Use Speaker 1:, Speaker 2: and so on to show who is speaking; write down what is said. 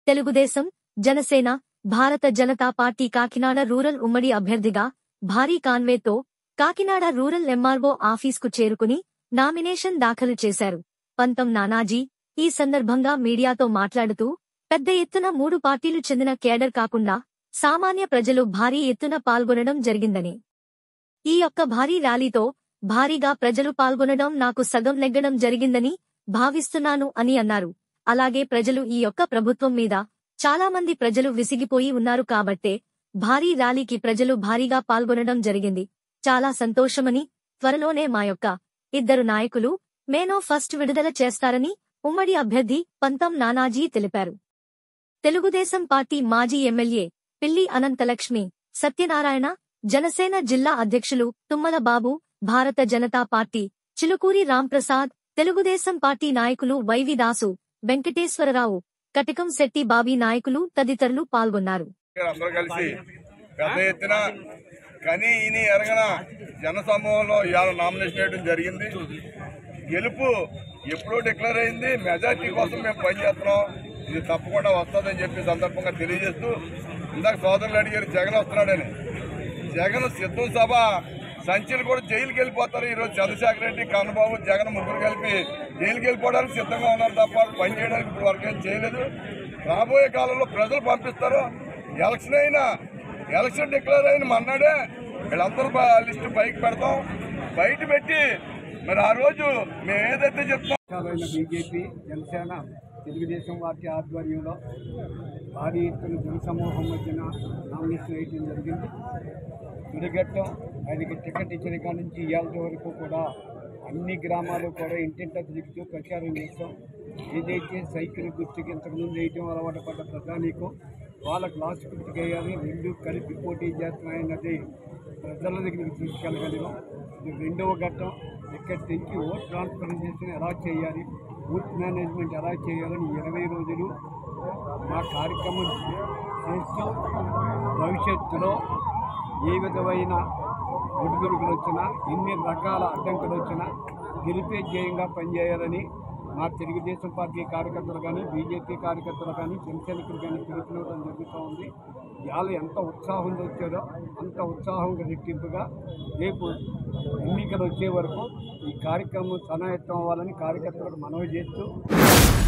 Speaker 1: తెలుగుదేశం జనసేన భారత Janata party Kakinada rural ఉమ్మడి అభ్యర్థిగా భారీ కాన్వేతో కాకినాడ రూరల్ ఎంఆర్ఓ ఆఫీస్కు చేరుకుని నామినేషన్ దాఖలు చేశారు పంతం నానాజీ ఈ సందర్భంగా మీడియాతో మాట్లాడుతూ పెద్ద ఎత్తున మూడు పార్టీలు చెందిన కేడర్ కాకుండా సామాన్య ప్రజలు భారీ ఎత్తున పాల్గొనడం జరిగిందని ఈ యొక్క భారీ ర్యాలీతో భారీగా ప్రజలు పాల్గొనడం నాకు సగం నెగ్గడం జరిగిందని భావిస్తున్నాను అని అన్నారు అలాగే ప్రజలు ఈ యొక్క ప్రభుత్వం మీద చాలా మంది ప్రజలు విసిగిపోయి ఉన్నారు కాబట్టే భారీ ర్యాలీకి ప్రజలు భారీగా పాల్గొనడం జరిగింది చాలా సంతోషమని త్వరలోనే మా యొక్క ఇద్దరు నాయకులు మేనో ఫస్ట్ విడుదల చేస్తారని ఉమ్మడి అభ్యర్థి పంతం నానాజీ తెలిపారు తెలుగుదేశం పార్టీ మాజీ ఎమ్మెల్యే పిల్లి అనంతలక్ష్మి సత్యనారాయణ జనసేన జిల్లా అధ్యక్షులు తుమ్మల బాబు భారత జనతా పార్టీ చిలుకూరి రాంప్రసాద్ తెలుగుదేశం పార్టీ నాయకులు వైవి దాసు వెంకటేశ్వరరావు కటకం శెట్టి బాబీ నాయకులు తదితరులు పాల్గొన్నారు
Speaker 2: ఇక్కడ అందరూ కలిసి పెద్ద ఎత్తున కని ఇని ఎరగన జన సమూహంలో ఇవాళ నామినేషన్ వేయడం జరిగింది గెలుపు ఎప్పుడో డిక్లేర్ అయింది మెజార్టీ కోసం మేము పనిచేస్తున్నాం ఇది తప్పకుండా వస్తుందని చెప్పి సందర్భంగా తెలియజేస్తూ ఇందాక సోదరులు అడిగారు జగన్ వస్తున్నాడని జగన్ సిద్ధం సభ సంచులు కూడా జైలుకి వెళ్ళిపోతారు ఈరోజు చంద్రశేఖర రెడ్డి కన్నబాబు జగన్ ముగ్గురు కలిపి జైలుకి వెళ్ళిపోవడానికి సిద్ధంగా ఉన్నారు తప్ప పని చేయడానికి ఇప్పుడు వరకు ఏం చేయలేదు రాబోయే కాలంలో ప్రజలు పంపిస్తారు ఎలక్షన్ అయినా ఎలక్షన్ డిక్లేర్ అయిన మన్నాడే వీళ్ళందరూ బ- లిస్టు పైకి పెడతాం బయట పెట్టి మరి ఆ రోజు మేము ఏదైతే చెప్తాం
Speaker 3: పక్షాలైన బీజేపీ జనసేన తెలుగుదేశం పార్టీ ఆధ్వర్యంలో భారీ ఎత్తున జన సమూహం మధ్యన నామినేషన్ వేయడం జరిగింది తిరగట్టం ఆయనకి టికెట్ ఇచ్చిన కాడి నుంచి ఇవాళ వరకు కూడా అన్ని గ్రామాలు కూడా ఇంటింటా తిరుగుతూ ప్రచారం చేస్తాం ఏదైతే సైకిల్ గుర్తుకి ఇంతకుముందు వేయటం అలవాటు పడ్డ ప్రధానికం వాళ్ళకు లాస్ట్ గుర్తుకు వేయాలి రెండు కలిపి పోటీ చేస్తున్నాయన్నది ప్రజల దగ్గరికి తీసుకెళ్ళగలిగాం ఇది రెండవ ఘట్టం ఇక్కడి నుంచి ఓట్ ట్రాన్స్ఫరెన్సీని ఎలా చేయాలి బూత్ మేనేజ్మెంట్ ఎలా చేయాలని ఇరవై రోజులు మా కార్యక్రమం చేస్తూ భవిష్యత్తులో ఏ విధమైన ఒడిదుడుకులు వచ్చినా ఎన్ని రకాల అడ్డంకులు వచ్చినా గెలిపే ధ్యేయంగా పనిచేయాలని మా తెలుగుదేశం పార్టీ కార్యకర్తలు కానీ బీజేపీ కార్యకర్తలు కానీ జనసైనికులు కానీ పిలుపునివ్వడం జరుగుతూ ఉంది ఇవాళ ఎంత ఉత్సాహంతో వచ్చారో అంత ఉత్సాహంగా రెట్టింపుగా రేపు ఎన్నికలు వచ్చే వరకు ఈ కార్యక్రమం సనాయత్తం అవ్వాలని కార్యకర్తలకు మనవి చేస్తూ